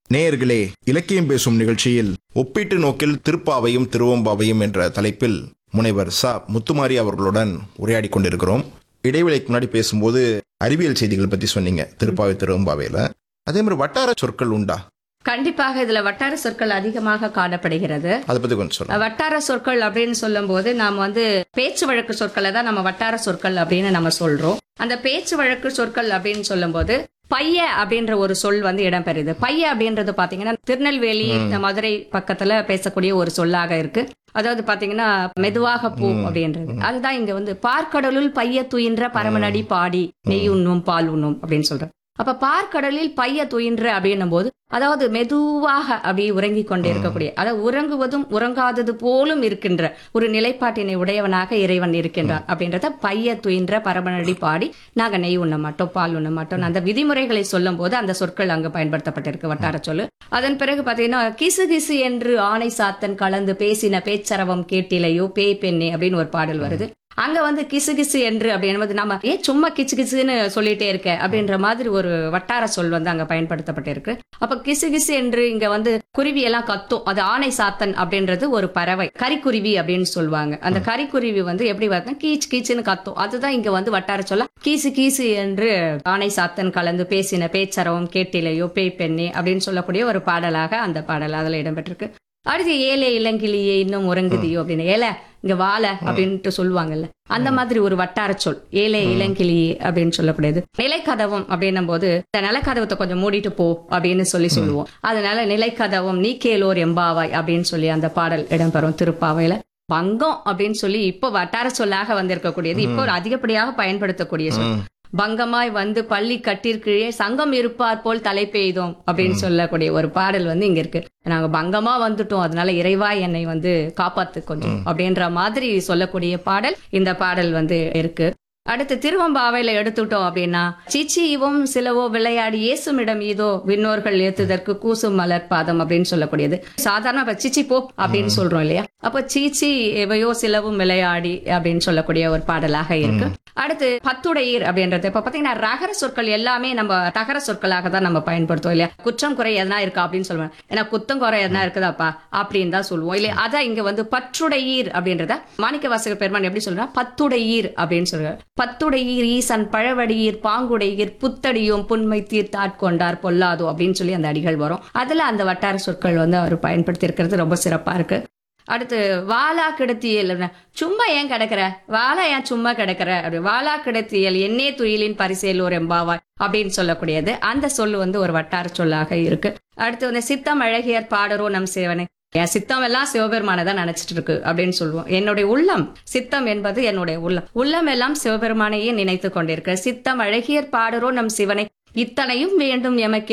நேயர்களே இலக்கியம் பேசும் நிகழ்ச்சியில் ஒப்பீட்டு நோக்கில் திருப்பாவையும் திருவம்பாவையும் என்ற தலைப்பில் முனைவர் ச முத்துமாரி அவர்களுடன் உரையாடி கொண்டிருக்கிறோம் இடைவேளைக்கு முன்னாடி பேசும்போது அறிவியல் செய்திகள் பத்தி சொன்னீங்க திருப்பாவை திருவம்பாவையில அதே மாதிரி வட்டார சொற்கள் உண்டா கண்டிப்பாக இதுல வட்டார சொற்கள் அதிகமாக காணப்படுகிறது அதை பத்தி கொஞ்சம் சொல்லுங்க வட்டார சொற்கள் அப்படின்னு சொல்லும்போது நாம் வந்து பேச்சு வழக்கு சொற்களை தான் நம்ம வட்டார சொற்கள் அப்படின்னு நம்ம சொல்றோம் அந்த பேச்சு வழக்கு சொற்கள் அப்படின்னு சொல்லும்போது பைய அப்படின்ற ஒரு சொல் வந்து இடம்பெறுது பைய அப்படின்றது பாத்தீங்கன்னா திருநெல்வேலி இந்த மதுரை பக்கத்துல பேசக்கூடிய ஒரு சொல்லாக இருக்கு அதாவது பாத்தீங்கன்னா மெதுவாக பூ அப்படின்றது அதுதான் இங்க வந்து பார்க்கடலுள் பைய துயின்ற பரமனடி பாடி நெய் உண்ணும் பால் உண்ணும் அப்படின்னு சொல்றோம் அப்ப பார்க்கடலில் பைய துயின்ற அப்படின்னும் போது அதாவது மெதுவாக அப்படி உறங்கிக் கொண்டே இருக்கக்கூடிய அதாவது உறங்குவதும் உறங்காதது போலும் இருக்கின்ற ஒரு நிலைப்பாட்டினை உடையவனாக இறைவன் இருக்கின்றார் அப்படின்றத பைய துயின்ற பரமனடி பாடி நாங்க நெய் உண்ண மாட்டோம் பால் உண்ண மாட்டோம் அந்த விதிமுறைகளை சொல்லும் போது அந்த சொற்கள் அங்கு பயன்படுத்தப்பட்டிருக்கு வட்டார சொல்லு அதன் பிறகு பாத்தீங்கன்னா கிசு கிசு என்று ஆணை சாத்தன் கலந்து பேசின பேச்சரவம் கேட்டிலையோ பேய் பெண்ணே அப்படின்னு ஒரு பாடல் வருது அங்க வந்து கிசு கிசு என்று அப்படின்பது நம்ம ஏன் சும்மா கிச்சு கிசுன்னு சொல்லிட்டே இருக்க அப்படின்ற மாதிரி ஒரு வட்டார சொல் வந்து அங்க பயன்படுத்தப்பட்டிருக்கு அப்ப கிசு கிசு என்று இங்க வந்து குருவி எல்லாம் கத்தும் அது ஆணை சாத்தன் அப்படின்றது ஒரு பறவை கரிக்குருவி அப்படின்னு சொல்லுவாங்க அந்த கரிக்குருவி வந்து எப்படி பார்த்தா கீச் கீச்சுன்னு கத்தும் அதுதான் இங்க வந்து வட்டார சொல்ல கீசு கீசு என்று ஆணை சாத்தன் கலந்து பேசின பேச்சரவம் கேட்டிலையோ பேய் பெண்ணே அப்படின்னு சொல்லக்கூடிய ஒரு பாடலாக அந்த பாடல் அதுல இடம்பெற்றிருக்கு அடுத்து ஏலே இளங்கிளியே இன்னும் உறங்குதியோ அப்படின்னு ஏல இங்க வாழ அப்படின்ட்டு சொல்லுவாங்கல்ல அந்த மாதிரி ஒரு வட்டார சொல் ஏலே இளங்கிளியே அப்படின்னு சொல்லக்கூடியது நிலைக்கதவம் அப்படின்னும் போது இந்த நிலக்கதவத்தை கொஞ்சம் மூடிட்டு போ அப்படின்னு சொல்லி சொல்லுவோம் அதனால நிலைக்கதவம் நீ கேலோர் எம்பாவாய் அப்படின்னு சொல்லி அந்த பாடல் இடம்பெறும் திருப்பாவையில பங்கம் அப்படின்னு சொல்லி இப்போ வட்டார சொல்லாக வந்திருக்கக்கூடியது இப்போ ஒரு அதிகப்படியாக பயன்படுத்தக்கூடிய சொல் ம். பங்கமாய் வந்து பள்ளி கட்டிற்கீழே சங்கம் இருப்பார் போல் தலை பெய்தோம் அப்படின்னு சொல்லக்கூடிய ஒரு பாடல் வந்து இங்க இருக்கு நாங்க பங்கமா வந்துட்டோம் அதனால இறைவா என்னை வந்து காப்பாத்து கொஞ்சம் அப்படின்ற மாதிரி சொல்லக்கூடிய பாடல் இந்த பாடல் வந்து இருக்கு அடுத்து திருவம்பாவையில எடுத்துட்டோம் அப்படின்னா சிச்சி இவும் சிலவோ விளையாடி இயேசுமிடம் இதோ விண்ணோர்கள் ஏத்துதற்கு கூசும் மலர் பாதம் அப்படின்னு சொல்லக்கூடியது சாதாரண இப்ப சிச்சி போ அப்படின்னு சொல்றோம் இல்லையா அப்ப சீச்சி எவையோ சிலவும் விளையாடி அப்படின்னு சொல்லக்கூடிய ஒரு பாடலாக இருக்கு அடுத்து பத்துடையீர் அப்படின்றது இப்ப பாத்தீங்கன்னா ரகர சொற்கள் எல்லாமே நம்ம தகர சொற்களாக தான் நம்ம பயன்படுத்துவோம் இல்லையா குற்றம் குறை எதனா இருக்கா அப்படின்னு சொல்லுவேன் ஏன்னா குத்தம் குறை எதனா இருக்குதாப்பா அப்படின்னு தான் சொல்லுவோம் இல்லையா அதான் இங்க வந்து பற்றுடையீர் அப்படின்றத மாணிக்க வாசகர் பெருமான் எப்படி சொல்றா பத்துடையீர் அப்படின்னு சொல்றாரு பத்துடையீர் ஈசன் பழவடியீர் பாங்குடையீர் புத்தடியும் புன்மை தீர்த்தாட்கொண்டார் பொல்லாதோ அப்படின்னு சொல்லி அந்த அடிகள் வரும் அதுல அந்த வட்டார சொற்கள் வந்து அவர் பயன்படுத்தி இருக்கிறது ரொம்ப சிறப்பா இருக்கு அடுத்து வாலா கிடத்தியல் சும்மா ஏன் கிடக்குற வாலா ஏன் சும்மா கிடக்குற அப்படி வாலா கிடத்தியல் என்னே துயிலின் பரிசேலோர் எம்பாவாய் அப்படின்னு சொல்லக்கூடியது அந்த சொல் வந்து ஒரு வட்டார சொல்லாக இருக்கு அடுத்து வந்து சித்தம் அழகியர் பாடரோ நம் சேவனை என் சித்தம் எல்லாம் சிவபெருமானை தான் நினைச்சிட்டு இருக்கு அப்படின்னு சொல்லுவோம் என்னுடைய உள்ளம் சித்தம் என்பது என்னுடைய உள்ளம் உள்ளம் எல்லாம் சிவபெருமானையே நினைத்து கொண்டிருக்கு சித்தம் அழகியர் பாடரோ நம் சிவனை இத்தனையும் வேண்டும் எமக்கு